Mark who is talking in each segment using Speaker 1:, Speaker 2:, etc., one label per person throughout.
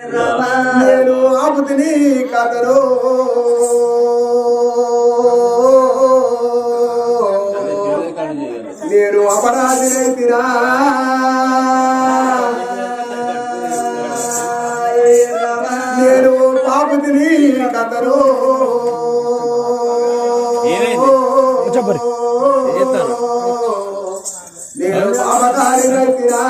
Speaker 1: నేను ఆపుతిని కథలో నేను అపరాధి తిరా నేను పాపుతిని కథలో నేను పాపకారి తిరా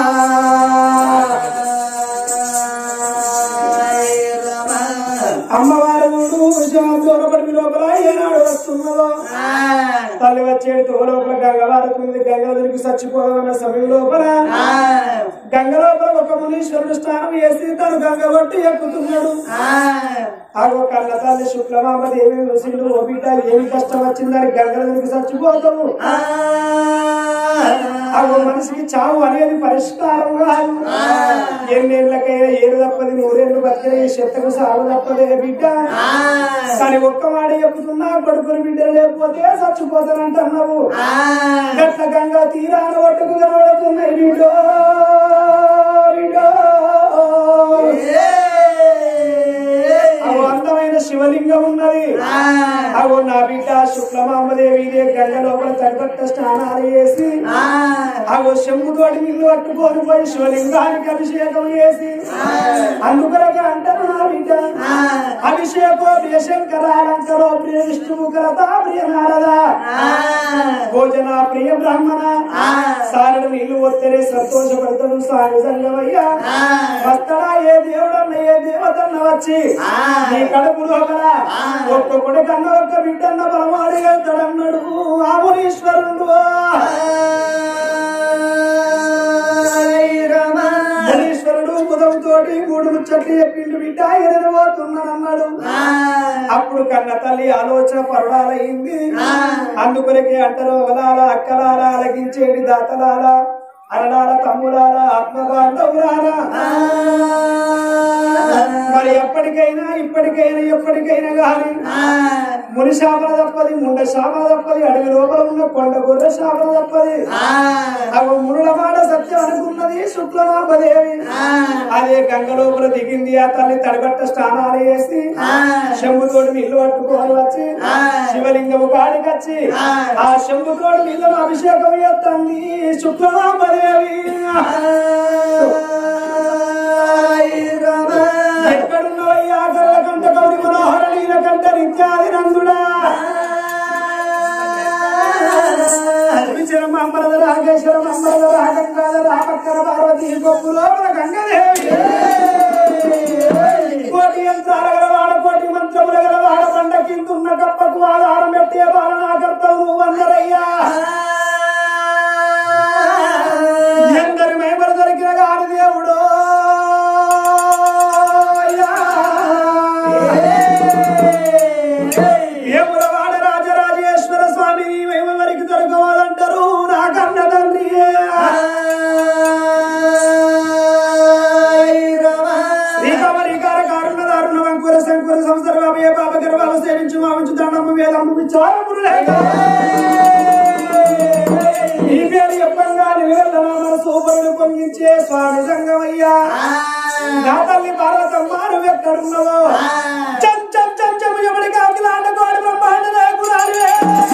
Speaker 2: అమ్మవారు దూరపడి లోపల ఏనాడు వస్తున్నదో తల్లి వచ్చేది తో లోపల గంగ వాడుకున్నది గంగ దొరికి చచ్చిపోదన్న సమయం లోపల గంగ లోపల ఒక మునీశ్వరుడు స్నానం చేసి తను గంగ కొట్టి ఎక్కుతున్నాడు ఆగో కళ్ళ తల్లి శుక్లమామ దేవి ఋషులు ఓ బిడ్డ ఏమి కష్టం వచ్చిందని గంగ దొరికి చచ్చిపోతావు ఆగో మనిషికి చావు అనేది పరిష్కారం కాదు ఎన్నేళ్ళకైనా ఏడు తప్పది నూరేళ్ళు బతికిన ఈ చెత్తకు సాగు తప్పదే బిడ్డ కానీ ఒక్క మాట చెప్తున్నా కొడుకుని బిడ్డలు లేకపోతే చచ్చిపోతానంటున్నావు గట్ల గంగా తీరాన ఒట్టుకు కనబడుతున్నాయి బిడ్డో బిడ్డో అవు అందమైన శివలింగం ఉన్నది అవు నా బిడ్డ శుక్లమామదేవి ఇదే గంగ లోపల తడిపట్ట స్నానాలు చేసి అవు శంభుతోటి నీళ్లు పట్టుకొని పోయి శివలింగానికి అభిషేకం చేసి అందుకొరకే అంటారు నా బిడ్డ అభిషేకో ప్రియ శంకర అలంకరో ప్రియ విష్ణువు కలత ప్రియ నారద భోజన ప్రియ బ్రాహ్మణ సారడు నీళ్లు వస్తేనే సంతోషపడతాడు స్వామి సంగమయ్యా వస్తాడా ఏ దేవుడన్న ఏ దేవతన్న వచ్చి నీ కడుపు లోపల ఒక్క కొడుకన్న ఒక్క బిడ్డన్న బలమాడి వెళ్తాడన్నాడు ఆ మునీశ్వరుడు మునీశ్వరుడు ముదవుతోటి మూడు ముచ్చట్లు చెప్పిండు బిడ్డ ఎరగబోతున్నాడన్నాడు అప్పుడు కన్న తల్లి ఆలోచన పరుడాలయ్యింది అందుకొరకే అంటరు ఒకలాల అక్కలాల అలగించేది దాతలాల అనడాల తమ్ములాల ఆత్మబాంధవులాల మరి ఎప్పటికైనా ఇప్పటికైనా ఎప్పటికైనా గాని ముని శాపల తప్పది ముండ శాపల తప్పది అడవి లోపల ఉన్న కొండ గొర్రె శాపల తప్పది అవి మునుల మాట సత్యం అనుకున్నది శుక్లనాభదేవి అదే గంగ లోపల దిగింది ఆ తల్లి తడగట్ట స్నానాలు చేసి శంభుతోటి నీళ్లు పట్టుకొని వచ్చి శివలింగము కాడికొచ్చి ఆ శంభుతోటి నీళ్ళను అభిషేకం చేస్తుంది శుక్లనాభదేవి ఎక్కడున్నవయ్యా కళ్ళ కంట కౌరి మనోహర నీల కంట నిత్యాది నందుడా విచరమ అమరద రాగేశ్వరం అమరద రాగంగాల రామక్కర పార్వతి గొప్పులో గంగదేవి కోటి యంత్రాల గలవాడ కోటి మంత్రముల గలవాడ పండ కిందున్న కప్పకు ఆధారం పెట్టే పాలనాకర్తవు నువ్వు అన్నరయ్యా ఎందరి మేమలు దొరికిన గాడి దేవుడు ఏములవాడ రాజరాజేశ్వర స్వామి మేమెవరికి దొరకవాలంటారు నా కన్న తండ్రి శ్రీకమరీకార కారుణ దారుణ వంకుర శంకుర సంవత్సర బాబయ్య బాబ గర్భాలు సేవించు మావించు దండము వేదము విచారములు లేక ఈ పేరు చెప్పంగా నిలవెల్లనామల సూపరులు పొంగించే స్వామి సంగమయ్యా నా తల్లి పార్వతమ్మ నువ్వు ఎక్కడున్నావో చం చం చం చం ఎవడి కాకిలాంట కోడి బ్రహ్మాండ నాయకురాలివే.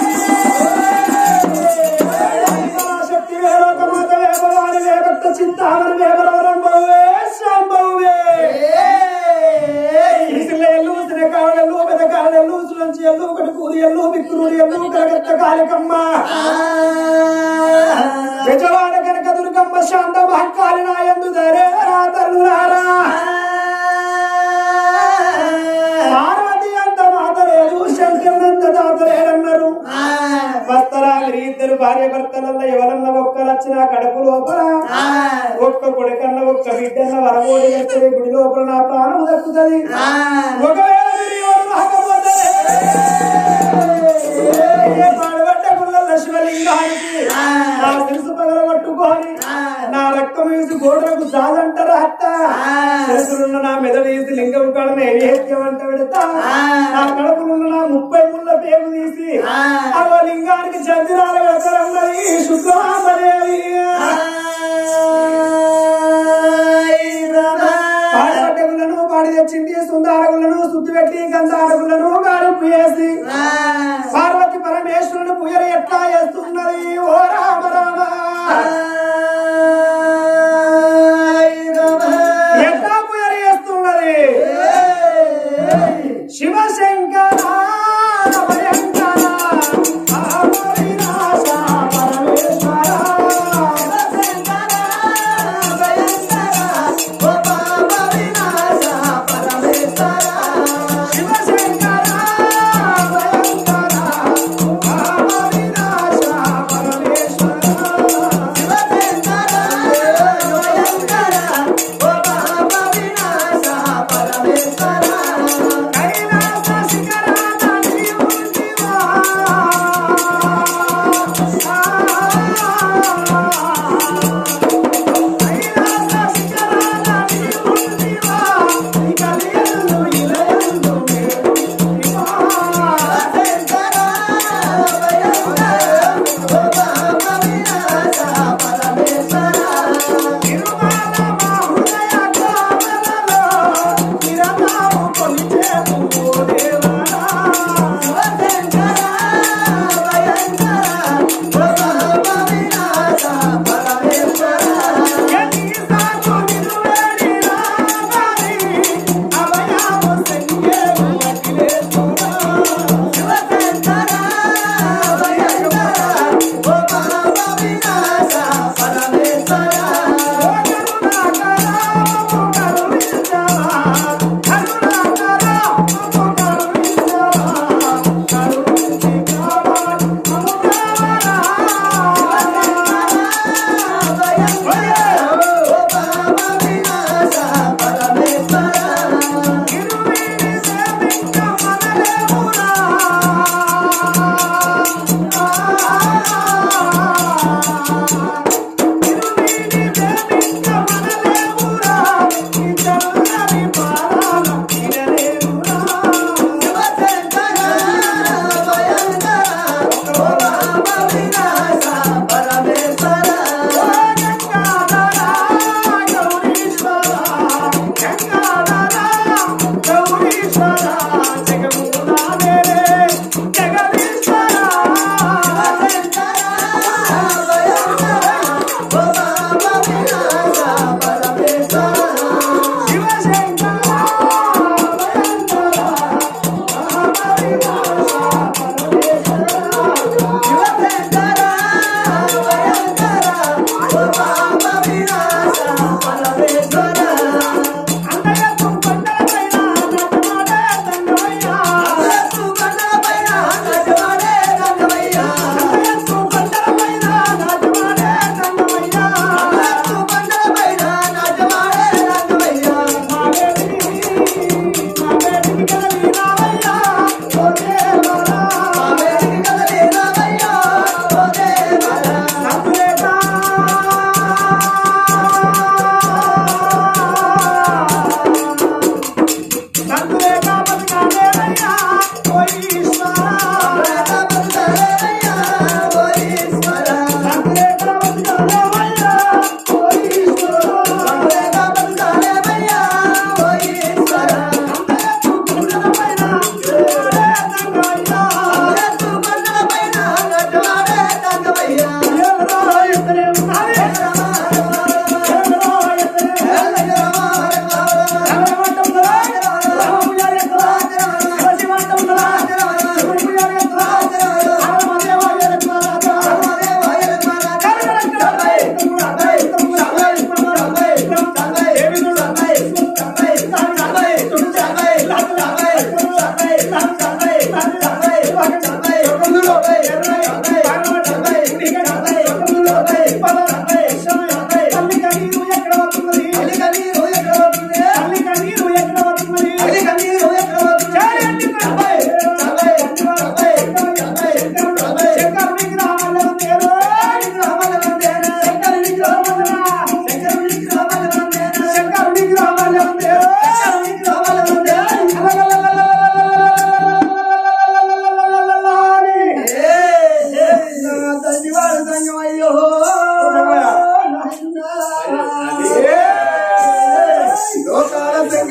Speaker 2: శక్తి వేరొక మాత వేపవాడి వేగట్ట చింతామణి వేపరవరంబవే శాంబవే ఇసులేళ్ళు ఉసిరికాడలు బెదకాడలు సులంచి ఎల్లు ఒకటి కూలి ఎల్లు బిక్కురుడి ఎల్లు కలగట్ట కాలికమ్మ యజవాడ కనక దుర్గమ్మ శాంత మహంకాళి నాయందు ధరే రా తల్లులారా పార్వతి అంత మాత లేదు శంకరునంత దాత లేదన్నారు వస్తరా మీరు ఇద్దరు భార్య భర్తలల్ల ఎవరన్నా ఒక్కరు వచ్చిన కడుపు లోపల ఒక్క కొడుకన్న ఒక్క బిడ్డన్న వరమోడి ఎత్తడి గుడి లోపల నా ప్రాణం దక్కుతుంది ఒకవేళ మీరు ఎవరు రాకపోతే ఏ పాడుబడ్డ గుళ్ళ శివలింగానికి నా తెలుసు పగల పట్టుకొని నా రక్తం వేసి గోడలకు జాలంటారా అత్త శిరసులున్న నా మెదడు వేసి లింగం కాడ నైవేద్యం అంట పెడతా నా కడుపులున్న నా ముప్పై ముళ్ళ పేరు తీసి ఆ లింగానికి చంద్రాల వెళ్తారన్నది శుక్రమాదేవి పాడబడ్డ పాడి తెచ్చింది సుందారగులను శుద్ధి పెట్టి గంధారగులను గాడుపు వేసి పార్వతి పరమేశ్వరుని పూజలు ఎట్లా చేస్తున్నది ఓ రామ రామ ఎట్లా పూజలు చేస్తున్నది శివశంకర భయంకర అమరవినాశ పరమేశ్వర శివశంకర భయంకర అమరవినాశ పరమేశ్వర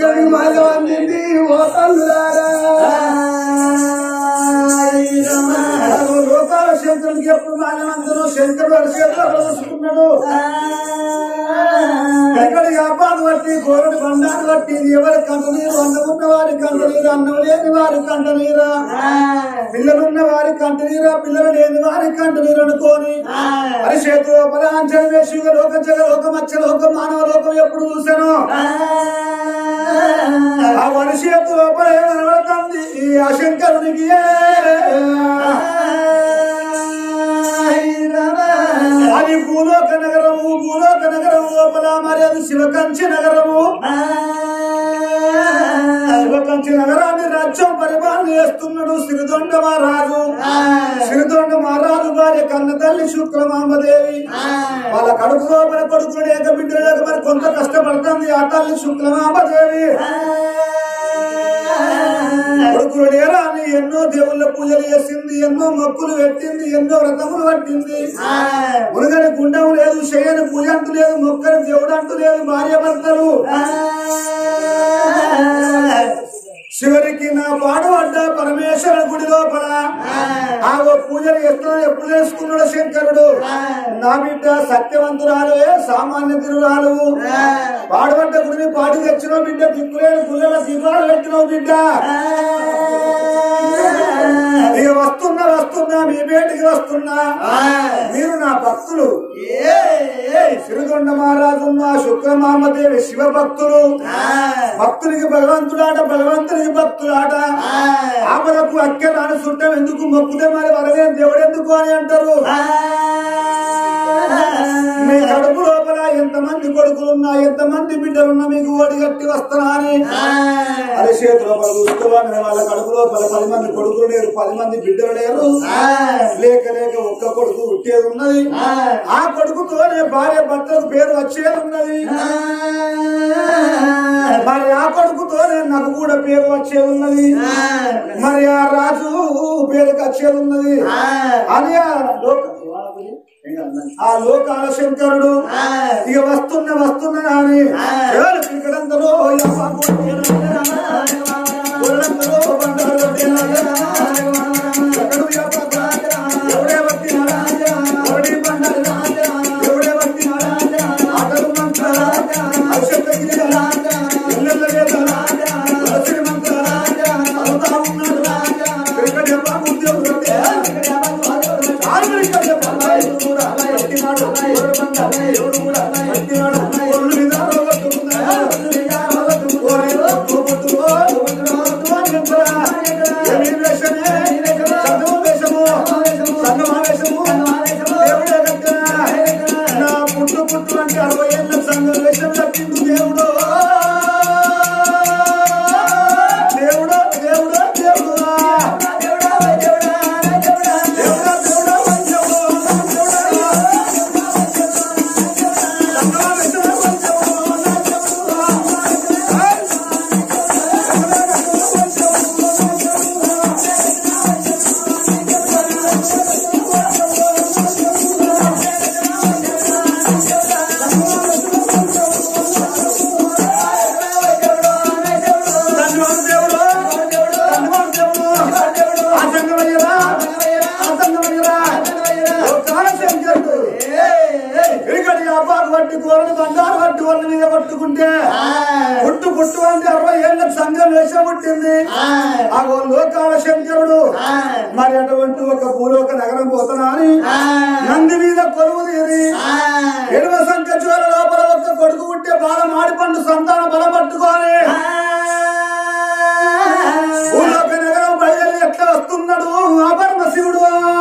Speaker 1: శంకరుని మాయ అందింది ఓ తల్లులారా
Speaker 2: లోకాల శంకరునికి ఎప్పుడు మానవంతుడు శంకరుడు అరిచేతులు కలుసుకున్నాడు ఎక్కడి వ్యాపారం బట్టి గోరడు బండారు బట్టి ఇది ఎవరి కంట నీరు అన్నమున్న వారి కంట నీరు అన్నం లేని వారి కంట నీరా పిల్లలున్న వారి కంట నీరా పిల్లలు లేని వారి కంట నీరు అనుకోని అరిచేతు పరాంచన వేసి లోక జగ లోక మచ్చ లోకం మానవ లోకం ఎప్పుడు చూసాను ఆ వరిచేతు లోపల ఏమనబడుతుంది ఈ అశంకరునికి అది భూలోక నగరము భూలోక నగరం లోపల మరి అది శివకంచి నగరము శివకంచి నగరాన్ని రాజ్యం పరిపాలన చేస్తున్నాడు సిరిదొండ మహారాజు సిరిదొండ మహారాజు భార్య కన్న తల్లి శుక్రమాంబదేవి వాళ్ళ కడుపు లోపల కొడుకులు లేక బిడ్డలు లేక మరి కొంత కష్టపడుతుంది ఆ తల్లి శుక్రమాంబదేవి కొడుకులు లేరా అని ఎన్నో దేవుళ్ళ పూజలు చేసింది ఎన్నో మొక్కులు పెట్టింది ఎన్నో వ్రతములు పట్టింది మురుగని గుండం లేదు చేయని పూజ అంటూ లేదు మొక్కని దేవుడు అంటూ లేదు భార్య భర్తలు చివరికి నా పాడుపడ్డ పరమేశ్వర గుడి లోపల ఆ ఓ పూజలు ఎప్పుడు ఎప్పుడు చేసుకున్నాడు శంకరుడు నా బిడ్డ సత్యవంతురాలు సామాన్య తిరురాలు పాడుపడ్డ గుడిని పాడి తెచ్చినావు బిడ్డ దిక్కులేని గుళ్ళ దీపాలు పెట్టినావు బిడ్డ ఇక వస్తున్నా వస్తున్నా మీ బేటికి వస్తున్నా మీరు నా భక్తులు సిరిగొండ మహారాజు నా శుక్రమామదేవి శివ భక్తులు భక్తునికి భగవంతుడాట భగవంతునికి భక్తులాట ఆపలకు అక్కెరాని చుట్టం ఎందుకు మొక్కుతే మరి వరదే దేవుడు ఎందుకు అని అంటారు మీ కడుపు లోపల ఎంతమంది కొడుకులున్నా ఎంతమంది బిడ్డలున్నా మీకు ఓడి కట్టి వస్తున్నా అని అది చేతి లోపల చూసుకోవాలని వాళ్ళ కడుపు లోపల పది మంది కొడుకులు లేరు పది మంది బిడ్డలు లేరు లేక లేక ఒక్క కొడుకు పుట్టేది ఉన్నది ఆ కొడుకుతోనే భార్య భర్తలకు పేరు వచ్చేది ఉన్నది మరి ఆ కొడుకుతోనే నాకు కూడా పేరు వచ్చేది ఉన్నది మరి ఆ రాజు పేరుకి వచ్చేది ఉన్నది అని ఆ లోక ఆ లోకాల శంకరుడు ఇక వస్తున్న వస్తున్న అని ఎవరు క్రికెటంతలో గొర్రెలంతలో బంగారు కొట్టేలాగా. ఎక్కడు వ్యాపారం? ఎవడే వచ్చినాడా? ఎవడి బంగారు రాజా? ఎవడే వచ్చినాడా? ఆటలు మంత్రాలా? అక్షతగిరి రాజా? ఇళ్ళల్ల వేద రాజా? తులసి మంత్ర రాజా? అవుతా ఉన్నాడు రాజా? క్రికెట్ వ్యాపారం ఉద్యోగం కొట్టే. చాలు క్రికెట్ వ్యాపారం. కూడా పట్టినాడు. ఎవడు బంగారు? ఎవడు కూడా పట్టినాడు. ఒళ్ళు మీద రోగొట్టుకున్నాడు. ఓరే ఒట్టు ఒట్టు ఒట్టు అని చెప్పరా? ఏమీ వేషమే? చదువు వేషము. సంగమావేశము. దేవుడే కట్టనా? నా పుట్టు పుట్టు అంటే అరవై ఏళ్ళ సంఘం వేషం కట్టిండు దేవుడు దేవుడు దేవుడు దేవుడు దేవుడా దేవుడా దేవుడా ధన్యవాద దేవుడు ధన్యవాద దేవుడు ఆ సంగమయ్యరా ఆ సంగమయ్యరా ఓ కాల శంకరుడు ఇక్కడి వ్యాపారం పట్టి కూరని బంగారు పట్టి వాళ్ళ మీద పట్టుకుంటే పుట్టు పుట్టు అంటే అరవై ఏళ్ళ సంఘం వేషం పుట్టింది ఆ ఓ లోకాల శంకరుడు మరి అటువంటి ఒక భూలోక నగరం పోతున్నా అని నంది మీద కొలువు తీరి ఎడమ సంఖ్య చూర లోపల ఒక్క కొడుకు పుట్టే బాల మాడి పండు సంతాన బలం పట్టుకొని భూలోక నగరం బయలు ఎట్లా వస్తున్నాడు ఆభరణ శివుడు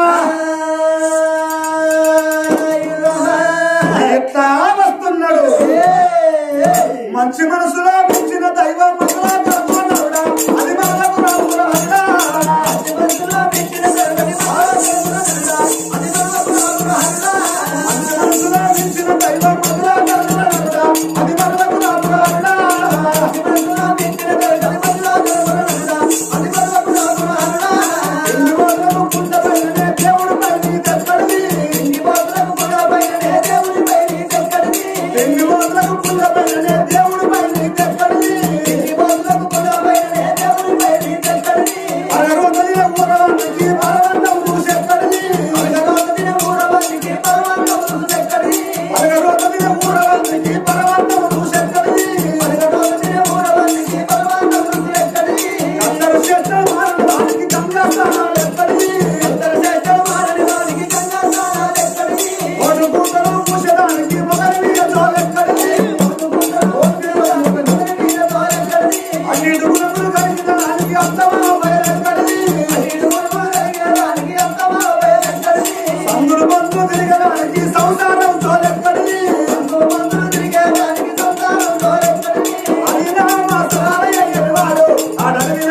Speaker 2: ఎట్లా వస్తున్నాడు మంచి మనసులో మించిన దైవం మనసులో కనుక్కున్నాడా? అది మనకు రాముడా అన్నా. మంచి మనసులో మించిన దైవం అది మనకు రాముడా అన్నా. మంచి మనసులో మించిన దైవం మనసులో కనుక్కున్నాడా? అది మనకు రాముడా అన్నా. మంచి మనసులో మించిన దైవం మనసులో కనుక్కున్నాడా? అది మనకు రాముడా అన్నా. ఎన్ని రోజులకు కుండ పైననే దేవుడు పైకి తెక్కడిది. ఎన్ని రోజులకు కుండ పైననే దేవుడి పైకి తెక్కడిది. ఎన్ని రోజులకు కుండ పైననే దేవుడు పైకి తెక్కడిది. ఇడుగునప్పుడు కలిగిన దానికి అత్తమా బయలెక్కడిది అందులు బంధు తిరగడానికి సంసారం తోలెక్కడిది అది నా మాసాలయ గెలవాడు అడవి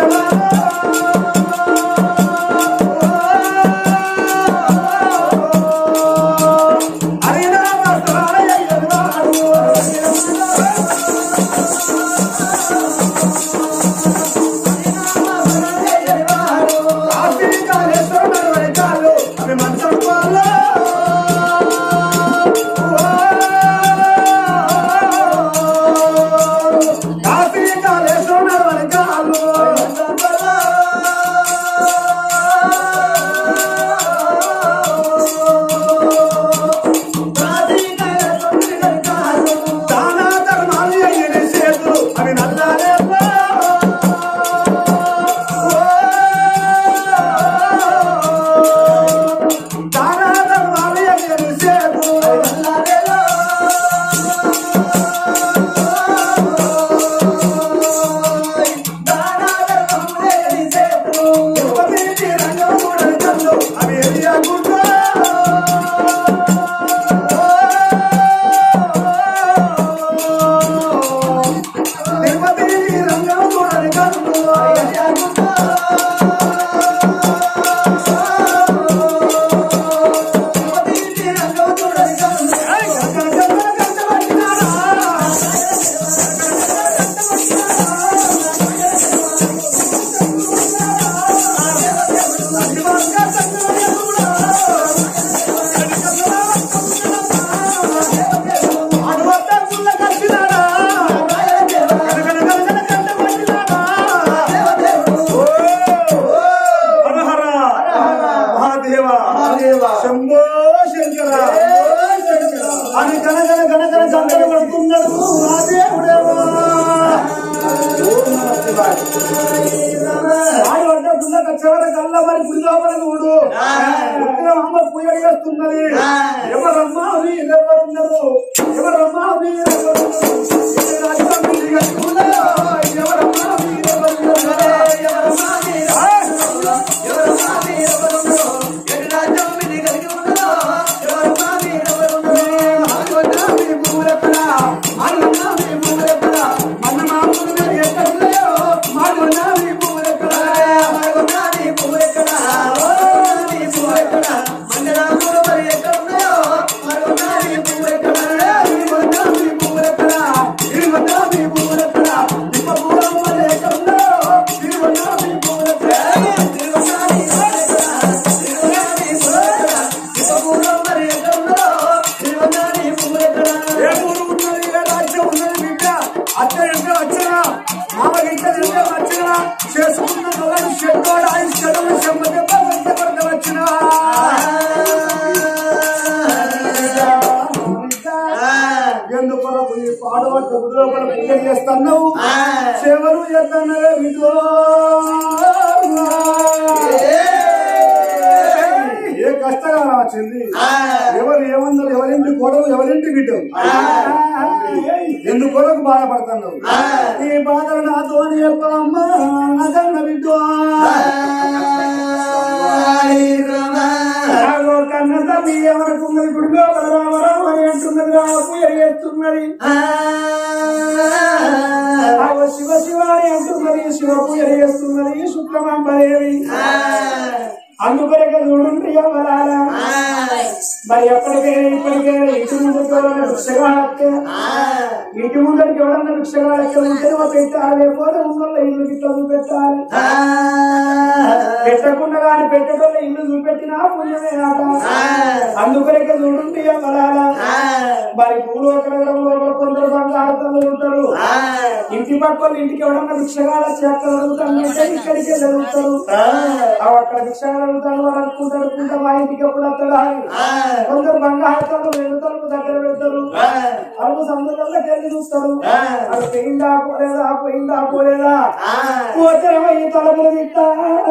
Speaker 2: అది నా మాసాలయ గెలవాడు ఆశీర్వాదేశ్వరుడు వెనకాలు అవి మంచం వాళ్ళ ఆశీర్వాదేశ్వరుడు వెనకాలు దాన ధర్మాలు అయ్యని చేతులు అవి నల్లాలే దాన ధర్మాలు అయ్యని చేతులు తిరుపతి రంగం కూడా కళ్ళు అవి ఎదియాకుండా తిరుపతి రంగం కూడా కళ్ళు శంభో శంకర అని కనకన కనకన చందన పడుతున్నాడు నా దేవుడేవా ఆడు అంటే దున్నక చివర కల్లా మరి గుడి లోపల చూడు ఉత్తర అమ్మ పూజ చేస్తున్నది ఎవరమ్మా వీరెవరున్నారు ఎవరమ్మా వీరెవరున్నారు ఇది రాజ్యం మీది కట్టుకున్నారా? ఎవరమ్మా వీరెవరున్నారు? ఎవరమ్మా వీరెవరున్నారు? ఆగొన్నా మీ పూరెక్కడ? ఆగొన్నా మీ పూరెక్కడ? మన మామూలు మీరు ఎక్కడున్నాయో? మాగొన్నా మీ పూరెక్కడ? మాగొన్నా మీ పూరెక్కడ? మాగొన్నా మీ పూరెక్కడ? మంగళాపురం మరి ఎక్కడున్నాయో? మాగొన్నా మీ పూరెక్కడ? ఇదిగొన్నా మీ పూరెక్కడ? ఇదిగొన్నా మీ పూరెక్కడ? తిప్పపురం మరి ఎక్కడున్నాయో? ఇదిగొన్నా మీ పూరెక్కడ? ఇదిగొన్నా మీ పూరెక్కడ? ఇదిగొన్నా మీ పూరెక్కడ? తిప్పపురం మరి ఎక్కడున్నాయో? ఇదిగొన్నా మీ పూరెక్కడ? ఏ ఊరు ఉన్నది ఏ రాజ్యం ఉన్నది బిడ్డ అత్త ఎంత వచ్చినా మామ ఇంత ఎంత వచ్చినా చేసుకున్న మొగడు చెడ్డోడు ఆయన చెడులు చెమ్మకి పక్క పక్క వచ్చినా ఎందుకొరకు ఈ పాడవట్ట లోపల పూజ చేస్తున్నావు సేవలు చేస్తున్నావే విధో ఏ కష్టకాలం వచ్చింది ఎవరు ఏమన్నారు ఎవరింటి గొడవ ఎవరింటి బిడ్డ ఎందుకొరకు బాధపడుతున్నావు ఈ బాధలు నాతో చెప్పమ్మా నాకన్న బిడ్డ నాగో కన్న తల్లి ఎవరకున్నది గుడిలో రామరామ అని అంటున్నది రామకు ఎరిగేస్తున్నది ఆగో శివ శివ అని అంటున్నది శివకు ఎరిగేస్తున్నది శుక్రమాంబదేవి అందుకొరకే చూడండి ఎవరాల మరి ఎప్పటికైనా ఇప్పటికైనా ఇంటి ముందుకు ఎవరైనా భిక్షగాడక్క ఇంటి ముందరికి ఎవరన్నా భిక్షగాడక్క ఉంటే ఒక పెట్టాలి లేకపోతే ఉన్న ఇల్లు గిట్ల చూపెట్టాలి పెట్టకుండా కానీ పెట్టేటోళ్ళ ఇల్లు చూపెట్టినా పుణ్యమే ఆట అందుకొరకే చూడండి ఎవరాల మరి పూలు ఒక లోపల కొందరు బంగారు ఉంటారు ఇంటి పక్కల ఇంటికి ఎవరన్నా భిక్షగాల చేత జరుగుతారు ఇక్కడికే జరుగుతారు అవి అక్కడ భిక్షగాలు అడుగుతాడు వాళ్ళు అనుకుంటారు అనుకుంటా మా ఇంటికి ఎప్పుడు వస్తాడా అని. కొందరు బంగాళాలు రెండు తలుపు దగ్గర పెడతారు అరుగు సముద్రంలోకి వెళ్ళి చూస్తారు అది పోయిందా పోలేదా పోయిందా పోలేదా పోతే ఈ తలములు తిట్టా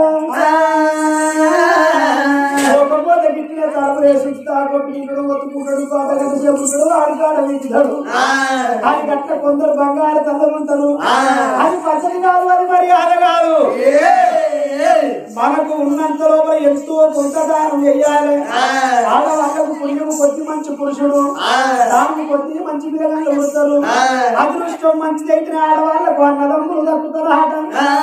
Speaker 2: పోకపోతే గిట్టిన తలములు వేసుకుంటా కొట్టుకుంటాడు ఒత్తుకుంటాడు కోటగట్టు చెప్పుకుంటాడు ఆడుకాడ వీచుతాడు అది గట్ట కొందరు బంగారు తల్లుంటారు అది పచ్చడి కాదు అది మనకు ఉన్నంత లోపల ఎంతో కొంత దానం చెయ్యాలి ఆడవాళ్ళకు పుణ్యం కొద్ది మంచి పురుషుడు దానం కొద్ది మంచి పిల్లలు పుడతారు అదృష్టం మంచిదైతే ఆడవాళ్ళకు అన్నదమ్ములు దక్కుతారు ఆట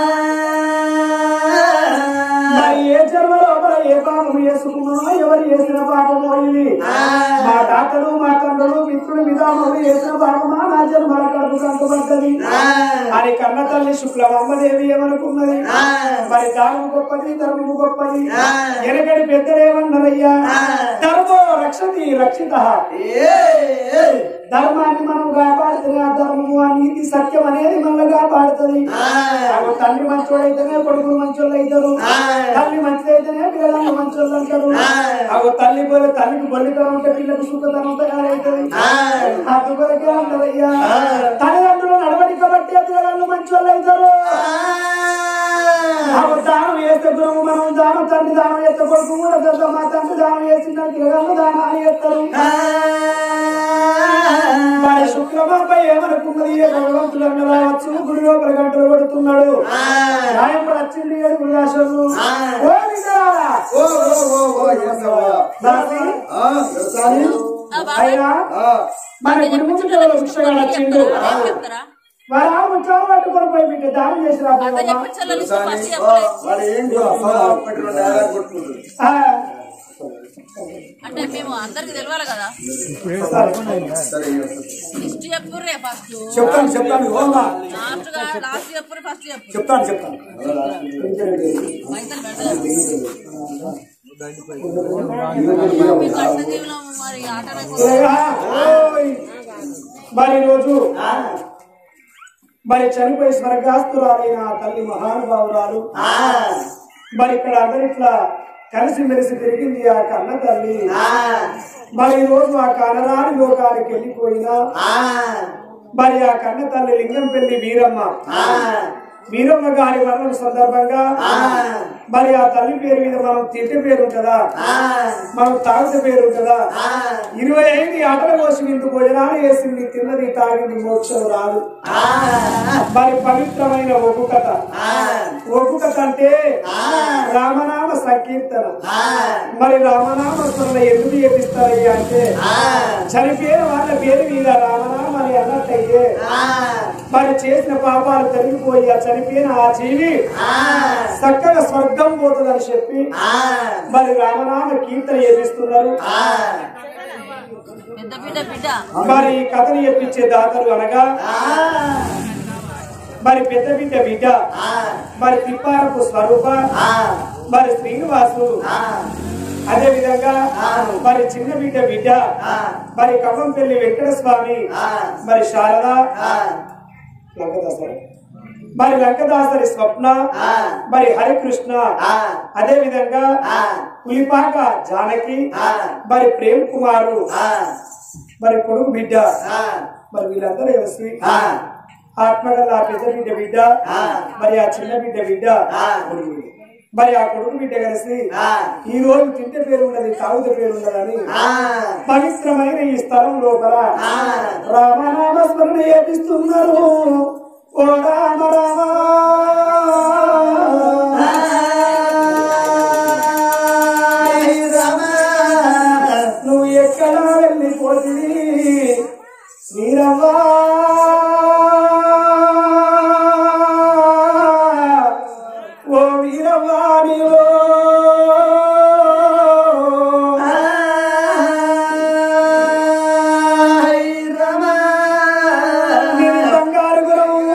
Speaker 2: మరి ఏ జన్మ లోపల ఏ పాపం చేసుకున్నానో ఎవరు చేసిన పాపమో ఇది మా తాతలు మా తండ్రులు మిత్రులు విధాములు చేసిన పాపమా నా జన్మల కడుపు కంటబడ్డది అని కన్న తల్లి శుక్లమమ్మదేవి ఏమనుకున్నది మరి దానము గొప్పది ధర్మము గొప్పది వెనకడి పెద్దలేమన్నారయ్యా ధర్మో రక్షతి రక్షిత ధర్మాన్ని మనం కాపాడుతుంది ఆ ధర్మము ఆ నీతి సత్యం అనేది మనల్ని కాపాడుతుంది అగో తల్లి మంచోడైతేనే కొడుకులు మంచోళ్ళు అవుతారు తల్లి మంచిదైతేనే పిల్లలు మంచోళ్ళు అంటారు అగో తల్లి పోలే తల్లికి బొల్లితనం ఉంటే పిల్లకు సుఖతనం తయారవుతుంది అందుకొరకే అంటారయ్యా తల్లిదండ్రులు నడవడిక బట్టి పిల్లలు మంచోళ్ళు అవుతారు అగో దానం చేస్తే గురువు మనం దానం తండ్రి దానం చేస్తే కొడుకు కూడా పెద్ద మా తండ్రి దానం చేసిన పిల్లలు దానాలు చేస్తారు మరి శుక్రమాపై ఏమనుకున్నది ఏ భగవంతుడు రావచ్చు గుడి లోపల గంటలు కొడుతున్నాడు న్యాయం వచ్చింది ఏడుగురు రాశారు ఓ విజయారా!
Speaker 1: ఓ ఓ ఓ ఓ ఏసవా
Speaker 2: దాసి,
Speaker 1: ఆ దర్శాని
Speaker 2: అయినా
Speaker 1: ఆ
Speaker 2: మన గుడి ముందు భిక్షగా వచ్చిండు
Speaker 3: చెప్తారా
Speaker 2: వారు ఆ ముచ్చాలు పట్టుకొని పోయి బిడ్డ దానం చేసి రా
Speaker 3: అదే
Speaker 2: పోవమ్మా.
Speaker 3: చెప్పించాలని
Speaker 1: దర్శాని
Speaker 3: ఫస్ట్
Speaker 1: ఆ,
Speaker 3: చెప్పలేదు
Speaker 1: వాడు ఏం చేస్తున్నాడు ఒక్కటి రెండు ఏళ్ళ కొట్టుకుంటుంది
Speaker 2: ఆ,
Speaker 3: అంటే మేము అందరికి తెలియాలి కదా
Speaker 1: సరే
Speaker 3: లిస్ట్ చెప్పుర్రే ఫస్ట్
Speaker 1: చెప్తాను చెప్తాను ఓమా
Speaker 3: లాస్ట్ గా లాస్ట్ చెప్పుర్రే ఫస్ట్ చెప్పు
Speaker 1: చెప్తాను చెప్తాను
Speaker 3: పైసలు పెడతారు మీ కష్టజీవులం మరి ఆటలకు
Speaker 2: ఏగా, ఓయ్. మరి రోజు మరి చనిపోయి స్వర్గాస్తురాలైన ఆ తల్లి మహానుభావురాలు మరి ఇక్కడ అందరు ఇట్లా కలిసి మెలిసి తిరిగింది ఆ కన్న తల్లి మరి ఈ రోజు ఆ కనరాని లోకానికి వెళ్ళిపోయినా మరి ఆ కన్న తల్లి లింగం పెళ్లి వీరమ్మ వీరమ్మ గారి మరణం సందర్భంగా మరి ఆ తల్లి పేరు మీద మనం తిట్టే పేరు ఉంటుందా మనం తాగుత పేరు ఉంటుందా ఇరవై ఐదు ఆటల కోసం ఇంత భోజనాలు వేసింది తిన్నది తాగింది మోక్షం రాదు మరి పవిత్రమైన ఒగ్గు కథ ఒగ్గు కథ అంటే రామనామ సంకీర్తన మరి రామనామ స్మరణ ఎందుకు చేపిస్తారయ్య అంటే చనిపోయిన వాళ్ళ పేరు మీద రామనామ అని అన్నట్టయితే మరి చేసిన పాపాలు తొలగిపోయి ఆ చనిపోయిన ఆ జీవి చక్కగా స్వర్గం పోతుందని చెప్పి మరి రామనామ కీర్తన చేపిస్తున్నారు
Speaker 3: పెద్ద బిడ్డ బిడ్డ
Speaker 2: మరి ఈ కథను చెప్పించే దాతలు అనగా మరి పెద్ద బిడ్డ బిడ్డ మరి తిప్పారపు స్వరూప మరి శ్రీనివాసు అదే విధంగా మరి చిన్న బిడ్డ బిడ్డ మరి కవ్వంపల్లి వెంకట స్వామి మరి శారద లంకదాసరి మరి లంకదాసరి స్వప్న మరి హరికృష్ణ అదే విధంగా పులిపాక జానకి మరి ప్రేమ్ కుమారు మరి కొడుకు బిడ్డ మరి వీళ్ళందరూ ఎవరి ఆత్మగల ఆ పెద్ద బిడ్డ బిడ్డ మరి ఆ చిన్న బిడ్డ బిడ్డ మరి ఆ కొడుకు బిడ్డ కలిసి ఈ రోజు తింటే పేరు ఉన్నది తాగుత పేరు ఉన్నదని పవిత్రమైన ఈ స్థలం లోపల రామనామ స్మరణ చేపిస్తున్నారు ఓ రామ రామ నువ్వు ఎక్కడ వెళ్ళిపోతుంది శ్రీరవ్వా ఓ వీరవ్వా నీవో నీది బంగారు గురవు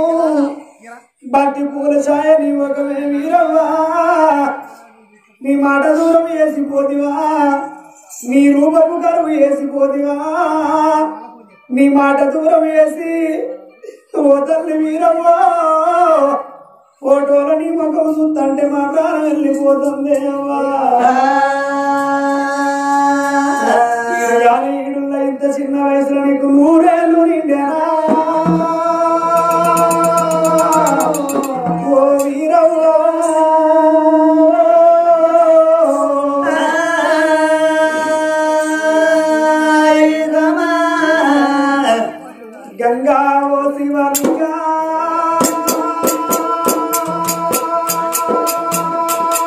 Speaker 2: బంతి పూల ఛాయ నీ ఒకవే వీరవ్వా నీ మాట దూరం వేసిపోతివా నీ రూపపు కరువు వేసిపోతివా నీ మాట దూరం వేసి ఓ తల్లి వీరవ్వా ఫోటోలో నీ ముఖం చూస్తుంటే మా ప్రాణం వెళ్ళిపోతుంది అవ్వా ఈడుగాని ఈడుల్ల ఇంత చిన్న వయసులో నీకు మూడేళ్ళు నిండేనా ఓ వీరవ్వా గంగా ఓ శివలింగా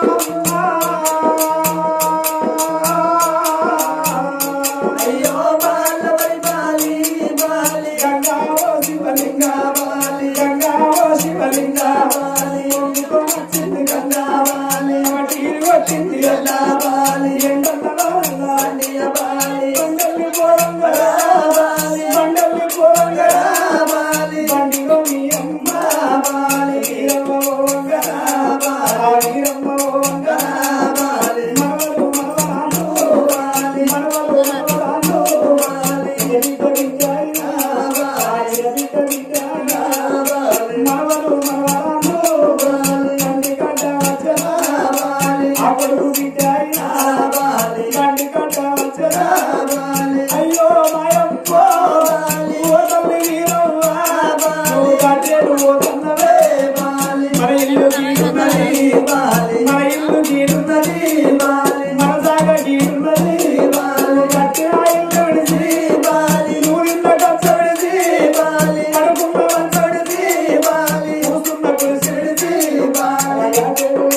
Speaker 2: శివలింగా ఒంగుతో వచ్చింది గంగా మటీరు వచ్చింది గల్లా ఎండల్లో బండల్ని పోరంగా బండల్ని పోరంగా బండిలో మీ అమ్మ వీరమ్మ ఓంగా వీరమ్మ ఓంగా మనవలు మనవరాలు మనవలు మనవరాలు ఎదిట విద్యాయినా ఎదిట విద్యాయినా మనవలు మనవరాలు బండి కట్ట వచ్చనా అప్పుడు విద్యాయినా బండి కట్ట వచ్చనా అయ్యో మాయమ్మ ఓ తల్లి వీరవ్వ నువ్వు కట్టేడు పోతున్నవే మన ఇల్లు గీరున్నది మన ఇల్లు గీరున్నది మన సాగ గీరున్నది కట్టిన ఇల్లు విడిచి నువ్వు ఇన్న కచ్చ విడిచి పడుకున్న మంచ విడిచి కూస్తున్న కురిసి విడిచి కట్టేడు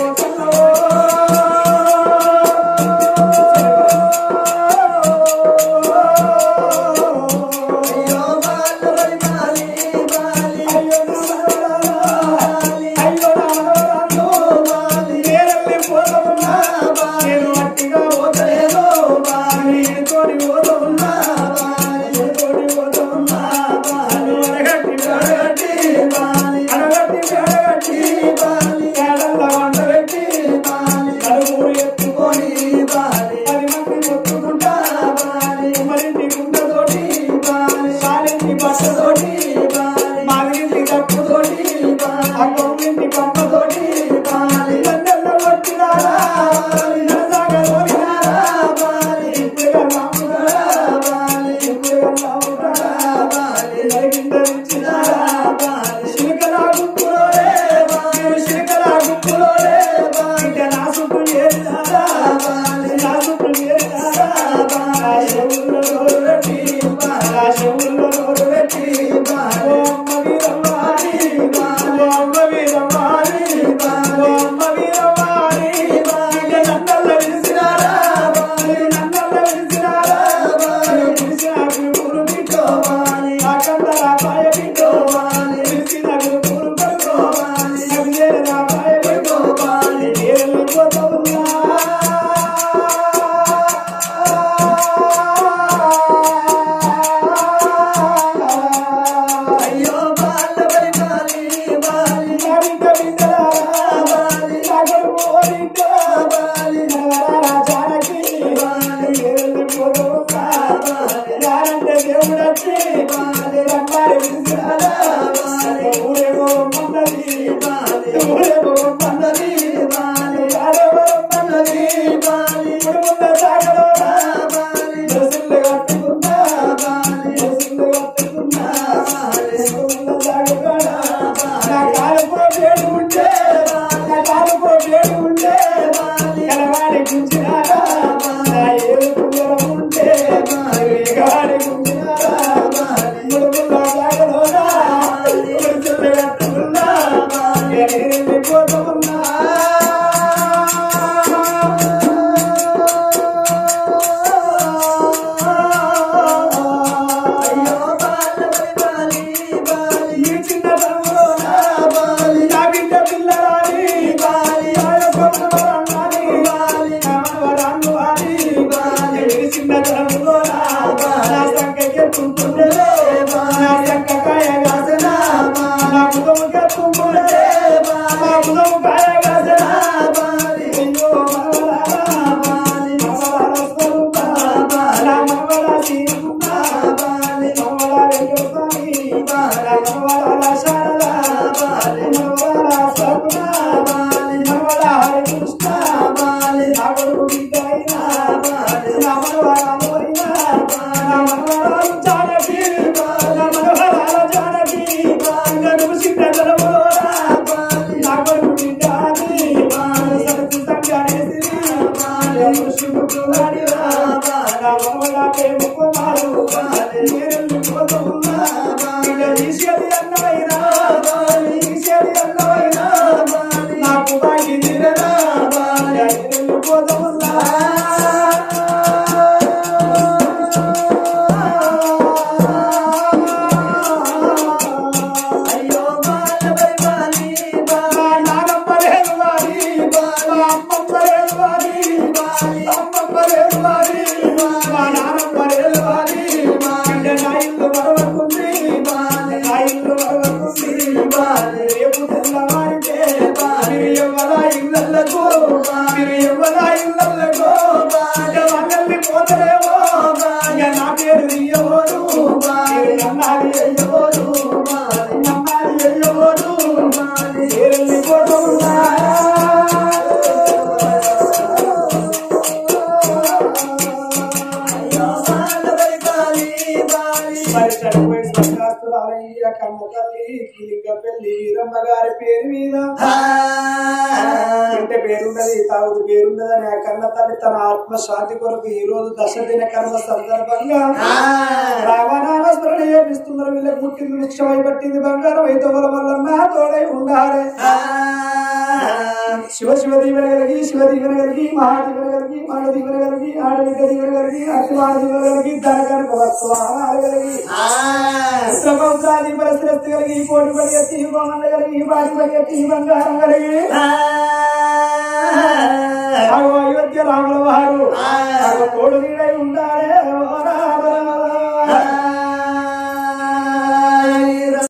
Speaker 2: ఎత్తుకొని పది మంది కొట్టుకుంటా మరింటి గుండతోటి సాలింటి బట్టతోటి మాగింటి కప్పుతోటి అక్కడింటి పక్కతోటి దండల్లో కొట్టినారా నరసాగలోనినారా ఇప్పుడుగా నాముతారా ఇప్పుడుగా నాముతారా నరిగిందరిచ్చినారా శిల్కలా గుంపులోనే మీరు శిల్కలా గుంపులోనే ఇక నా చుట్టూ చేరినారా నా చుట్టూ చేరినారా నా చెవుల్లో నోరు పెట్టి నా చెవుల్లో నోరు పెట్టి ఓ అమ్మ వీరమ్మారి ఓ అమ్మ వీరమ్మారి ఓ అమ్మ వీరమ్మారి ఇక నన్నల్ల విలిసినారా మీరు నన్నల్ల విలిసినారా మీరు పిలిచిన గురువులు బిడ్డో నా కందల పాయ బిడ్డో పిలిచిన గురువులు పడుకో నవ్వేర నా పాయ బిడ్డో వెళ్ళిపోతా ఉన్నా అయ్యో బాల బలి బాలి బాలి కవిత విందరా నగరు ఓరిక బాలి నగరా జానకి బాలి వెళ్ళిపోతా యారంటే దేవుడచ్చి బాలి రమ్మారి విసిరాలా బాలి ఊరేగో మందది బాలి ఊరేగో మందది బాలి యారేగో మందది బాలి ముడుముంద సాగలోనా బాలి దోసిల్లు కట్టుకున్నా బాలి దోసిల్లు కట్టుకున్నా బాలి ముడుముంద సాగలోనా నా కాలుకో వేడి ఉంటే నా కాలుకో వేడి ఉంటే కలవాడి గుంజినారా నా ఏడు కుంజరం ఉంటే వేగాడి గుంజినారా ముడుముంద సాగలోనా దోసిల్లు కట్టుకున్నా నేను వెళ్ళిపోతున్నా అయ్యో బాల బాలి బాలి ఈ చిన్న తమ్ముడు నా బాలి నా బిడ్డ పిల్లరాలి బాలి ఆయొక్కమనవరాలి బాలి కామనవరాలు వారి బాలి ఈ చిన్న తమ్ముడు నా బాలి నా సంకకే తుంటుండలే నా సంకకాయ గాసనా నా ముదము కత్తుంటుండలే నా ముదము కాయ గాసనా బాలి అయ్యో మనవరాలా బాలి మనవరాల స్వరూప నా మనవరా సీనున్నా బాలి మనవరా వెంకటస్వామి నా మనవరాల శారదా బాలి మనవరాల సగుణ బాలి మనవరా హరికృష్ణ బాలి నా కొడుకు బిడ్డైనా బాలి నా మనవరా మోయినా నా మనవరాలు జానకి నా మనవరాల జానకి నన్ను సిద్ధతలములోరా నా కొడుకు బిడ్డాని సరస్సు సంగానేసిరి ముషుకు వాడిరా నా మనవరా ప్రేమకుమారు నేను పోతున్నా ఇలా తీసేది అన్నమైనా తీసేది అన్నమైనా నా ఇళ్ళకు మీరు ఎవరా ఇళ్ళకు మంగళని పోతలేవో ఇక నా పేరు తీయబోదు మీరు నన్నాది అయ్యబోదు నన్నాది అయ్యబోదు పేరెళ్ళి పోతున్నా మరి చనిపోయిన స్వర్గాస్తురాలయ్య కన్న తల్లి కిలింగ పెళ్లి వీరమ్మ గారి పేరు మీద ఇంటి పేరున్నది తాగుడు పేరున్నదని ఆ కన్న తల్లి తన ఆత్మ శాంతి కొరకు ఈ రోజు దశ దిన కర్మ సందర్భంగా రామనామ స్మరణ చేపిస్తున్నారు వీళ్ళకి పుట్టింది ముఖ్యమై పట్టింది బంగారం అయితే వల్ల తోడై ఉండాలి శివ శివ దీవెన కలిగి శివ దీవెన కలిగి మహాదీవెన కలిగి మహా దీవెన కలిగి ఆడవిక దీవెన కలిగి అతివాడ దీవెన కలిగి ధన కనుక వస్తువాహాలు కలిగి సముద్రాది పరిస్థితి కలిగి కోటి పడి ఎత్తి బాగుండ కలిగి బాటి పడి ఎత్తి బంగారం కలిగి